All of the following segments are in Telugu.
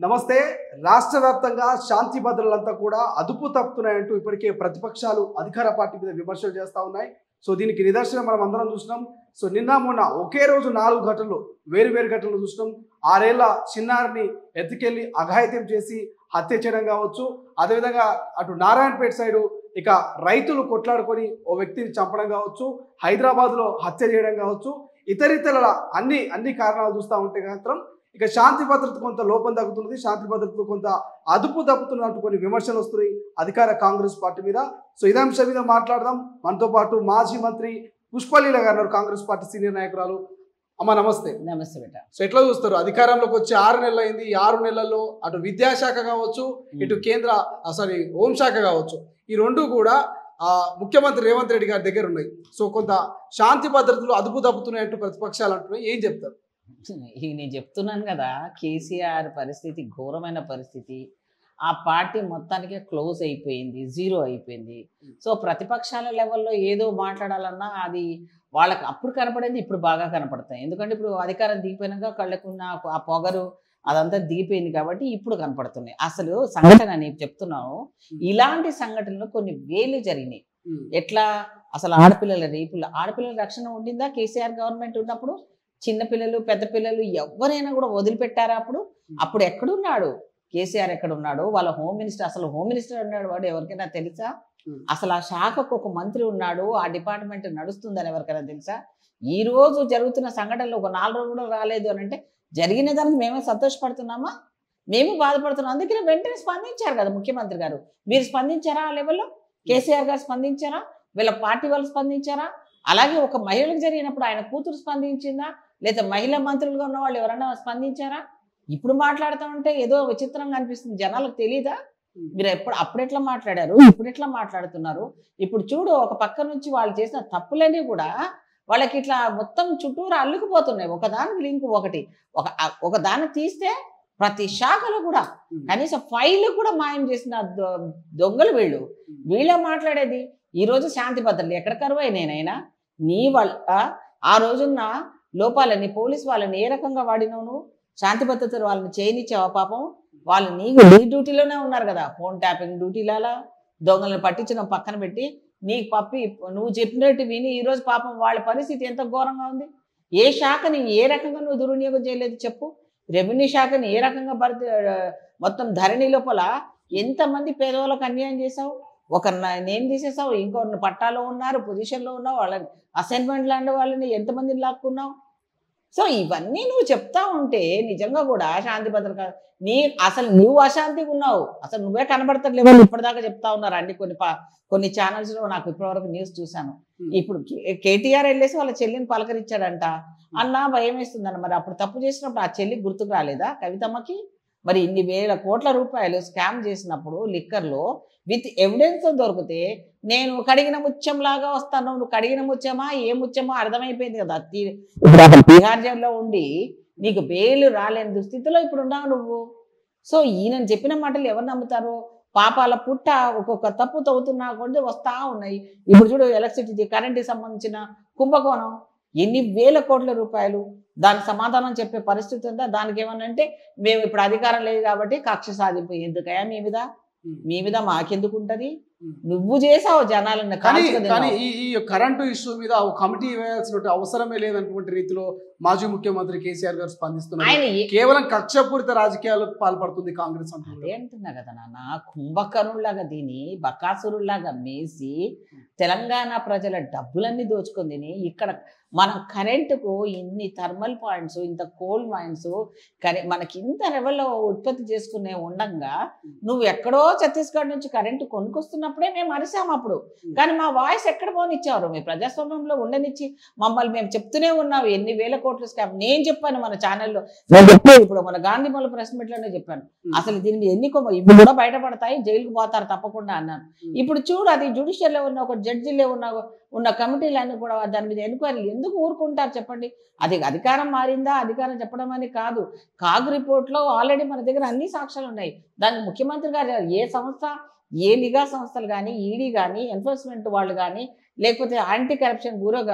నమస్తే రాష్ట్ర వ్యాప్తంగా శాంతి భద్రతలంతా కూడా అదుపు తప్పుతున్నాయంటూ ఇప్పటికే ప్రతిపక్షాలు అధికార పార్టీ మీద విమర్శలు చేస్తూ ఉన్నాయి సో దీనికి నిదర్శనం మనం అందరం చూసినాం సో నిన్న మొన్న ఒకే రోజు నాలుగు ఘటనలు వేరు వేరు ఘటనలు చూసినాం ఆరేళ్ల చిన్నారిని ఎత్తుకెళ్లి అఘాయిత్యం చేసి హత్య చేయడం కావచ్చు అదేవిధంగా అటు నారాయణపేట సైడు ఇక రైతులు కొట్లాడుకొని ఓ వ్యక్తిని చంపడం కావచ్చు హైదరాబాద్లో హత్య చేయడం కావచ్చు ఇతరితర అన్ని అన్ని కారణాలు చూస్తూ ఉంటే మాత్రం ఇక శాంతి భద్రత కొంత లోపం తగ్గుతున్నది శాంతి భద్రత కొంత అదుపు తప్పుతున్నట్టు కొన్ని విమర్శలు వస్తున్నాయి అధికార కాంగ్రెస్ పార్టీ మీద సో ఇదే అంశం మీద మాట్లాడదాం మనతో పాటు మాజీ మంత్రి పుష్పలీల గారు ఉన్నారు, కాంగ్రెస్ పార్టీ సీనియర్ నాయకురాలు అమ్మ నమస్తే నమస్తే బేట సో ఎట్లా చూస్తారు అధికారంలోకి వచ్చి ఆరు నెలలు అయింది ఈ ఆరు నెలల్లో అటు విద్యాశాఖ కావచ్చు ఇటు కేంద్ర సారీ హోంశాఖ కావచ్చు ఈ రెండు కూడా ఆ, ముఖ్యమంత్రి రేవంత్ రెడ్డి గారి దగ్గర ఉన్నాయి సో కొంత శాంతి భద్రతలు అదుపు తప్పుతున్నాయంటూ ప్రతిపక్షాలు అంటున్నాయి ఏం చెప్తారు ఇది నేను చెప్తున్నాను కదా కేసీఆర్ పరిస్థితి ఘోరమైన పరిస్థితి ఆ పార్టీ మొత్తానికి క్లోజ్ అయిపోయింది జీరో అయిపోయింది సో ప్రతిపక్షాల లెవెల్లో ఏదో మాట్లాడాలన్నా అది వాళ్ళకి అప్పుడు కనపడేది ఇప్పుడు బాగా కనపడతాయి ఎందుకంటే ఇప్పుడు అధికారం దిగిపోయినాక కళ్ళకున్న ఆ పొగరు అదంతా దిగిపోయింది కాబట్టి ఇప్పుడు కనపడుతున్నాయి అసలు సంఘటన నేను చెప్తున్నాను ఇలాంటి సంఘటనలు కొన్ని వేలు జరిగినాయి ఎట్లా అసలు ఆడపిల్లల రేపులు ఆడపిల్లల రక్షణ ఉండిందా కేసీఆర్ గవర్నమెంట్ ఉన్నప్పుడు చిన్నపిల్లలు పెద్ద పిల్లలు ఎవరైనా కూడా వదిలిపెట్టారా అప్పుడు అప్పుడు ఎక్కడున్నాడు కేసీఆర్ ఎక్కడ ఉన్నాడు వాళ్ళ హోమ్ మినిస్టర్ అసలు హోమ్ మినిస్టర్ ఉన్నాడు వాడు ఎవరికైనా తెలుసా Hmm. అసలు ఆ శాఖకు ఒక మంత్రి ఉన్నాడు ఆ డిపార్ట్మెంట్ నడుస్తుందని ఎవరికైనా తెలుసా ఈ రోజు జరుగుతున్న సంఘటనలు ఒక నాలుగు రోజులు కూడా రాలేదు అని అంటే జరిగిన దానికి మేమే సంతోషపడుతున్నామా మేము బాధపడుతున్నాం అందుకనే వెంటనే స్పందించారు కదా ముఖ్యమంత్రి గారు మీరు స్పందించారా ఆ లెవెల్లో కేసీఆర్ గారు స్పందించారా వీళ్ళ పార్టీ వాళ్ళు స్పందించారా అలాగే ఒక మహిళకు జరిగినప్పుడు ఆయన కూతురు స్పందించిందా లేదా మహిళా మంత్రులుగా ఉన్న వాళ్ళు ఎవరన్నా స్పందించారా ఇప్పుడు మాట్లాడుతూ ఉంటే ఏదో విచిత్రంగా అనిపిస్తుంది జనాలకు తెలియదా మీరు ఎప్పుడు అప్పుడెట్లా మాట్లాడారు ఇప్పుడు ఎట్లా మాట్లాడుతున్నారు ఇప్పుడు చూడు ఒక పక్క నుంచి వాళ్ళు చేసిన తప్పులన్నీ కూడా వాళ్ళకి ఇట్లా మొత్తం చుట్టూరు అల్లుకుపోతున్నాయి ఒకదానికి లింక్ ఒకటి ఒక ఒక దాన్ని తీస్తే ప్రతి శాఖలో కూడా కనీసం ఫైల్ కూడా మాయం చేసిన దొ- దొంగలు వీళ్ళు వీళ్ళే మాట్లాడేది ఈ రోజు శాంతి భద్రతలు ఎక్కడ కరువై నేనైనా నీ వల్ల ఆ రోజున్న లోపాలని పోలీస్ వాళ్ళని ఏ రకంగా వాడినావు నువ్వు శాంతి భద్రతలు వాళ్ళని చేయనిచ్చావా పాపం వాళ్ళు నీకు నీ డ్యూటీలోనే ఉన్నారు కదా ఫోన్ ట్యాపింగ్ డ్యూటీలాలా దొంగలను పట్టించడం పక్కన పెట్టి నీకు పప్పి నువ్వు చెప్పినట్టు విని ఈ రోజు పాపం వాళ్ళ పరిస్థితి ఎంత ఘోరంగా ఉంది ఏ శాఖని ఏ రకంగా నువ్వు దుర్వినియోగం చేయలేదు చెప్పు రెవెన్యూ శాఖని ఏ రకంగా భర్తీ మొత్తం ధరణి లోపల ఎంతమంది పేదవాళ్ళకి అన్యాయం చేసావు ఒక నేమ్ తీసేసావు ఇంకొన్ని పట్టాలో ఉన్నారు పొజిషన్లో ఉన్నావు వాళ్ళని అసైన్మెంట్ లాంటి వాళ్ళని ఎంతమందిని లాక్కున్నావు సో ఇవన్నీ నువ్వు చెప్తా ఉంటే నిజంగా కూడా శాంతి భద్రత నీ అసలు నువ్వు అశాంతిగా ఉన్నావు అసలు నువ్వే కనబడతలేవు ఇప్పటిదాకా చెప్తా ఉన్నారు అండి కొన్ని పా- కొన్ని ఛానల్స్ లో నాకు ఇప్పటివరకు న్యూస్ చూశాను ఇప్పుడు కే- కేటీఆర్ వెళ్ళేసి వాళ్ళ చెల్లిని పలకరించాడంట అన్న భయం వేస్తుందన్న మరి అప్పుడు తప్పు చేసినప్పుడు ఆ చెల్లి గుర్తుకు రాలేదా కవితమ్మకి మరి ఇన్ని వేల కోట్ల రూపాయలు స్కామ్ చేసినప్పుడు లిక్కర్లో విత్ ఎవిడెన్స్ దొరికితే నేను కడిగిన ముత్యం లాగా వస్తాను నువ్వు కడిగిన ముత్యమా ఏ ముత్యమా అర్థమైపోయింది కదా తీ- ఇప్పుడు అసలు బీహార్ జైల్లో ఉండి నీకు బెయిల్ రాలేని దుస్థితిలో ఇప్పుడు ఉన్నావు నువ్వు సో ఈయన చెప్పిన మాటలు ఎవరు నమ్ముతారు పాపాల పుట్ట ఒక్కొక్క తప్పు తవ్వుతున్నా కొద్ది వస్తా ఉన్నాయి ఇప్పుడు చూడు ఎలక్ట్రిసిటీ కరెంట్కి సంబంధించిన కుంభకోణం ఎన్ని వేల కోట్ల రూపాయలు దానికి సమాధానం చెప్పే పరిస్థితి ఉందా దానికి ఏమన్నా అంటే మేము ఇప్పుడు అధికారం లేదు కాబట్టి కక్ష సాధింపు ఎందుకయ్యా మీ మీద మీ మీద మాకెందుకు ఉంటది నువ్వు చేసావు జనాలను కానీ కాల్చుకు కానీ తిన్నావు. ఈ ఈ కరెంటు ఇష్యూ మీద ఒక కమిటీ వేయాల్సిన అవసరమే లేదన్నటువంటి రీతిలో మాజీ ముఖ్యమంత్రి కేసీఆర్ గారు స్పందిస్తున్నారు ఆయన ఏ- కేవలం కక్షపూరిత రాజకీయాలకు పాల్పడుతుంది కాంగ్రెస్ అదే అంటున్నారు అంటున్నా కదా నాన్న కుంభకరుల్లాగా దీని బకాసురుల్లాగా మేసి తెలంగాణ ప్రజల డబ్బులన్నీ దోచుకొని తిని ఇక్కడ మనం కరెంటుకు ఇన్ని థర్మల్ పాయింట్స్ ఇంత కోల్ మైన్స్ కరె మనకి ఇంత లెవెల్లో ఉత్పత్తి చేసుకునే ఉండంగా నువ్వు ఎక్కడో ఛత్తీస్గఢ్ నుంచి కరెంటు కొనుక్కొస్తున్నప్పుడే మేము అరిసాము అప్పుడు కానీ మా వాయిస్ ఎక్కడ పోనిచ్చారు మీ ప్రజాస్వామ్యంలో ఉండనిచ్చి మమ్మల్ని మేము చెప్తూనే ఉన్నాం ఎన్ని వేల కోట్ల స్కామ్ నేను చెప్పాను మన ఛానల్లో నేను చెప్పాను ఇప్పుడు మన గాంధీ మొల ప్రెస్ మీట్లోనే చెప్పాను అసలు దీని మీద ఎన్ని కొమ్మ ఇవి కూడా బయటపడతాయి జైలుకు పోతారు తప్పకుండా అన్నాను ఇప్పుడు చూడు అది జుడిషియల్లో ఉన్న ఒక జడ్జిలో ఉన్న ఉన్న కమిటీలన్నీ కూడా దాని మీద ఎంక్వైరీ ఎందుకు ఊరుకుంటారు చెప్పండి అది అధికారం మారిందా అధికారం చెప్పడం అని కాదు కాగ్ రిపోర్ట్లో ఆల్రెడీ మన దగ్గర అన్ని సాక్ష్యాలు ఉన్నాయి దానికి ముఖ్యమంత్రి గారు ఏ సంస్థ ఏ నిఘా సంస్థలు కానీ ఈడీ కానీ ఎన్ఫోర్స్మెంట్ వాళ్ళు కానీ లేకపోతే యాంటీ కరప్షన్ బ్యూరో కానీ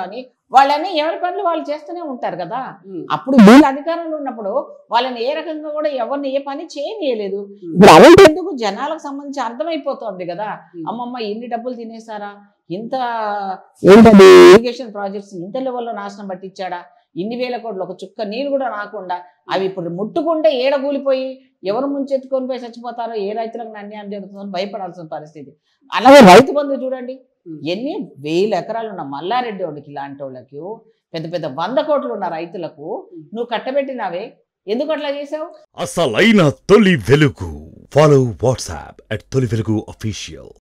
వాళ్ళని ఎవరి పనులు వాళ్ళు చేస్తూనే ఉంటారు కదా ఉమ్, అప్పుడు వీళ్ళ అధికారంలో ఉన్నప్పుడు వాళ్ళని ఏ రకంగా కూడా ఎవరిని ఏ పని చేయనీయలేదు ఇప్పుడు అలాంటి ఎందుకు జనాలకు సంబంధించి అర్థమైపోతుంది కదా ఉమ్. అమ్మమ్మ ఇన్ని డబ్బులు తినేసారా ఇంత ఏంటది ఇరిగేషన్ ప్రాజెక్ట్స్ ఇంత లెవెల్లో నాశనం పట్టించాడా ఇన్ని వేల కోట్లు ఒక చుక్క నీళ్ళు కూడా రాకుండా అవి ఇప్పుడు ముట్టుకుంటే ఏడ కూలిపోయి ఎవరు ముంచెత్తుకొని పోయి చచ్చిపోతారో ఏ రైతులకు అన్యాయం జరుగుతుందో అని భయపడాల్సిన పరిస్థితి అలాగే రైతు బంధు చూడండి ఉమ్. ఎన్ని వేల ఎకరాలు ఉన్న మల్లారెడ్డి వాళ్ళకి ఇలాంటి వాళ్ళకి పెద్ద పెద్ద వంద కోట్లు ఉన్న రైతులకు నువ్వు కట్టబెట్టినావే ఎందుకు అట్లా చేసావు అసలైన తొలి వెలుగు ఫాలో వాట్సాప్ అట్ తొలి వెలుగు అఫీషియల్